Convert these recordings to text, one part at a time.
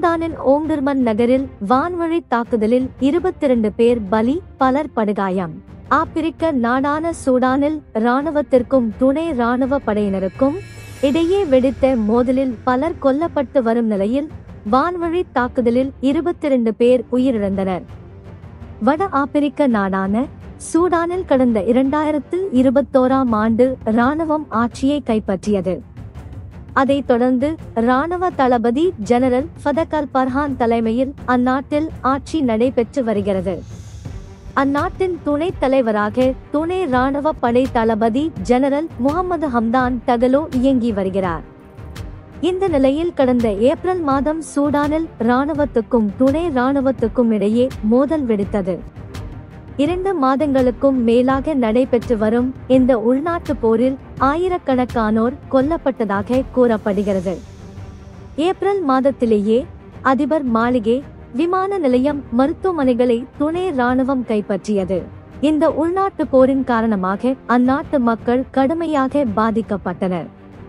சூடானின் ஓங்கர்மன் நகரில் வான்வழி தாக்குதலில் இருபத்திரண்டு பேர் பலி பலர் படுகாயம் ஆப்பிரிக்க நாடான சூடானில் இராணுவத்திற்கும் துணை இராணுவ படையினருக்கும் இடையே வெடித்த மோதலில் பலர் கொல்லப்பட்டு வரும் நிலையில் வான்வழி தாக்குதலில் இருபத்திரண்டு பேர் உயிரிழந்தனர் வட ஆப்பிரிக்க நாடான சூடானில் கடந்த இரண்டாயிரத்து இருபத்தோராம் ஆண்டு இராணுவம் ஆட்சியை கைப்பற்றியது அதைத் தொடர்ந்து இராணுவ தளபதி ஜெனரல் ஃபதகல் பர்ஹான் தலைமையில் அந்நாட்டில் ஆட்சி நடைபெற்று வருகிறது அந்நாட்டின் துணைத் தலைவராக துணை இராணுவ படை தளபதி ஜெனரல் முகமது ஹம்தான் தகலோ இயங்கி வருகிறார் இந்த நிலையில் கடந்த ஏப்ரல் மாதம் சூடானில் இராணுவத்துக்கும் துணை இராணுவத்துக்கும் இடையே மோதல் வெடித்தது இரண்டு மாதங்களுக்கும் மேலாக நடைபெற்று வரும் இந்த உள்நாட்டு போரில் ஆயிரக்கணக்கானோர் கொல்லப்பட்டதாக கூறப்படுகிறது ஏப்ரல் மாதத்திலேயே அதிபர் மாளிகை விமான நிலையம் மருத்துவமனைகளை துணை ராணுவம் கைப்பற்றியது இந்த உள்நாட்டு போரின் காரணமாக அந்நாட்டு மக்கள் கடுமையாக பாதிக்கப்பட்டனர்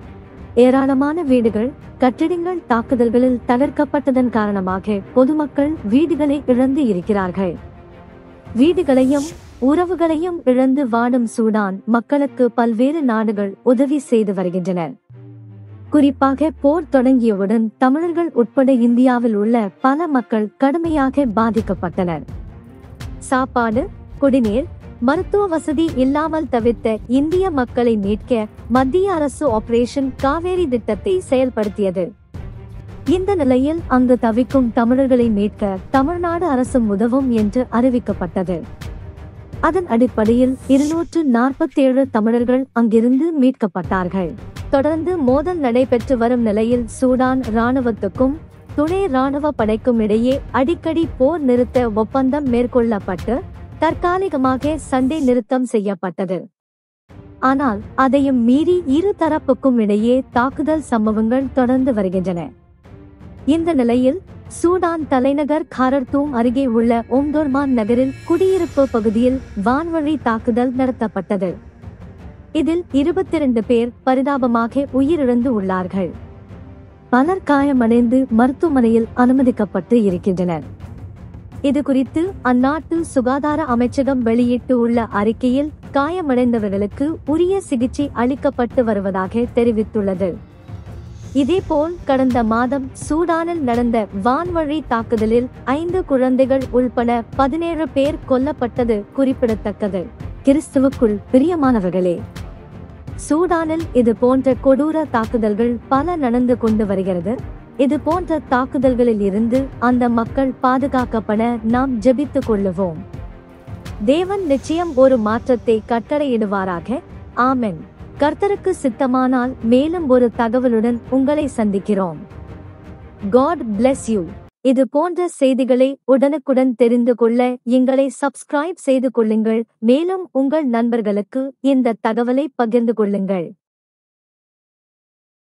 ஏராளமான வீடுகள் கட்டிடங்கள் தாக்குதல்களில் தகர்க்கப்பட்டதன் காரணமாக பொதுமக்கள் வீடுகளை இழந்து இருக்கிறார்கள் வீடுகளையும் உறவுகளையும் இழந்து வாடும் சூடான் மக்களுக்கு பல்வேறு நாடுகள் உதவி செய்து வருகின்றனர் குறிப்பாக போர் தொடங்கியவுடன் தமிழர்கள் உட்பட இந்தியாவில் உள்ள பல மக்கள் கடுமையாக பாதிக்கப்பட்டனர் சாப்பாடு குடிநீர் மருத்துவ வசதி இல்லாமல் தவிர்த்த இந்திய மக்களை மீட்க மத்திய அரசு ஆபரேஷன் காவேரி திட்டத்தை செயல்படுத்தியது இந்த நிலையில் அங்கு தவிக்கும் தமிழர்களை மீட்க தமிழ்நாடு அரசு உதவும் என்று அறிவிக்கப்பட்டது அதன் அடிப்படையில் இருநூற்று நாற்பத்தேழு தமிழர்கள் அங்கிருந்து மீட்கப்பட்டார்கள் தொடர்ந்து மோதல் நடைபெற்று வரும் நிலையில் சூடான் இராணுவத்துக்கும் துணை இராணுவ படைக்கும் இடையே அடிக்கடி போர் நிறுத்த ஒப்பந்தம் மேற்கொள்ளப்பட்டு தற்காலிகமாக சண்டை நிறுத்தம் செய்யப்பட்டது ஆனால் அதையும் மீறி இரு தரப்புக்கும் இடையே தாக்குதல் சம்பவங்கள் தொடர்ந்து வருகின்றன இந்த நிலையில் சூடான் தலைநகர் காரர்தூம் அருகே உள்ள ஓம்டோர்மான் நகரில் குடியிருப்பு பகுதியில் வான்வழி தாக்குதல் நடத்தப்பட்டது இதில் இருபத்தி இரண்டு பேர் பரிதாபமாக உயிரிழந்து உள்ளார்கள் பலர் காயமடைந்து மருத்துவமனையில் அனுமதிக்கப்பட்டு இருக்கின்றனர் இது குறித்து அந்நாட்டு சுகாதார அமைச்சகம் வெளியிட்டு உள்ள அறிக்கையில் காயமடைந்தவர்களுக்கு உரிய சிகிச்சை அளிக்கப்பட்டு வருவதாக தெரிவித்துள்ளது இதேபோல் கடந்த மாதம் சூடானில் நடந்த வான்வழி தாக்குதலில் ஐந்து குழந்தைகள் உள்பட பதினேழு பேர் கொல்லப்பட்டது குறிப்பிடத்தக்கது கிறிஸ்துவுக்குள் பிரியமானவர்களே சூடானில் இது போன்ற கொடூர தாக்குதல்கள் பல நடந்து கொண்டு வருகிறது இது போன்ற தாக்குதல்களில் இருந்து அந்த மக்கள் பாதுகாக்கப்பட நாம் ஜெபித்துக் கொள்ளுவோம் தேவன் நிச்சயம் ஒரு மாற்றத்தை கட்டளையிடுவாராக ஆமென் கர்த்தருக்கு சித்தமானால் மேலும் ஒரு தகவலுடன் உங்களை சந்திக்கிறோம் காட் bless யூ இது போன்ற செய்திகளை உடனுக்குடன் தெரிந்து கொள்ள எங்களை சப்ஸ்கிரைப் செய்து கொள்ளுங்கள் மேலும் உங்கள் நண்பர்களுக்கு இந்த தகவலை பகிர்ந்து கொள்ளுங்கள்